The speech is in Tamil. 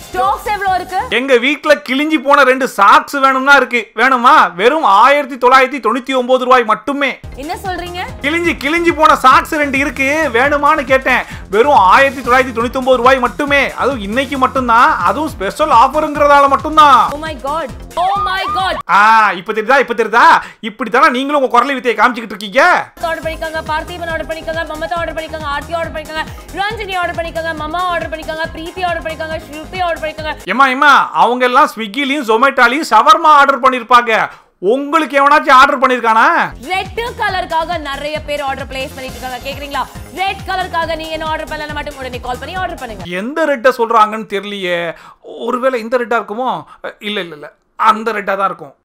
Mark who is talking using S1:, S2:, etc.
S1: ஸ்டாக்ஸ் எவ்வளவு இருக்கு
S2: எங்க வீட்ல கிழிஞ்சி போன ரெண்டு சாக்ஸ் வேணும்னா இருக்கு வேணுமா வெறும் ஆயிரத்தி தொள்ளாயிரத்தி தொண்ணூத்தி ஒன்பது ரூபாய் மட்டுமே
S1: என்ன சொல்றீங்க
S2: கிழிஞ்சி கிழிஞ்சி போன சாக்ஸ் ரெண்டு இருக்கு வேணுமான்னு கேட்டேன் வெறும் ஆயிரத்தி தொள்ளாயிரத்தி தொண்ணூத்தி ஒன்பது ரூபாய் மட்டுமே அதுவும் இன்னைக்கு மட்டும்தான் அதுவும் ஸ்பெஷல் ஆஃபருங்கிறதால மட்டும்தான்
S1: oh my god oh my god
S2: ஆ இப்ப தெரியுதா இப்ப தெரியுதா இப்படி தானே நீங்களும் உங்க குரலை வித்தையை காமிச்சிக்கிட்டு இருக்கீங்க
S1: ஆர்டர் பண்ணிக்கோங்க பார்த்திபன் ஆர்டர் பண்ணிக்கோங்க மமதா ஆர்டர் பண்ணிக்கோங்க ஆர்த்தி ஆர்டர் பண்ணிக்கோங்க ரஞ்சனி ஆர்டர் பண்ணிக்கோங்க மமா ஆர்டர் பண்ணிக்கோங்க பிரீத்தி ஆர்டர் பண்ணிக்கோங்க ஸ்ருதி ஆர்டர் பண்ணிக்கோங்க
S2: ஏமா ஏமா அவங்க எல்லாம் ஸ்விக்கிலையும் ஜொமேட்டோலையும் ஷவர்மா ஆர்டர் பண்ணிருப்பாங்க உங்களுக்கு எவனாச்சும் ஆர்டர் பண்ணிருக்கானா
S1: ரெட் கலருக்காக நிறைய பேர் ஆர்டர் பிளேஸ் பண்ணிட்டு இருக்காங்க கேக்குறீங்களா ரெட் கலருக்காக நீங்க என்ன ஆர்டர் பண்ணல மட்டும் உடனே கால் பண்ணி ஆர்டர் பண்ணுங்க
S2: எந்த ரெட்டை சொல்றாங்கன்னு தெரியலையே ஒருவேளை இந்த ரெட்டா இருக்குமோ இல்ல இல்ல இல்ல அந்த ரெட்டா தான் இருக்கும்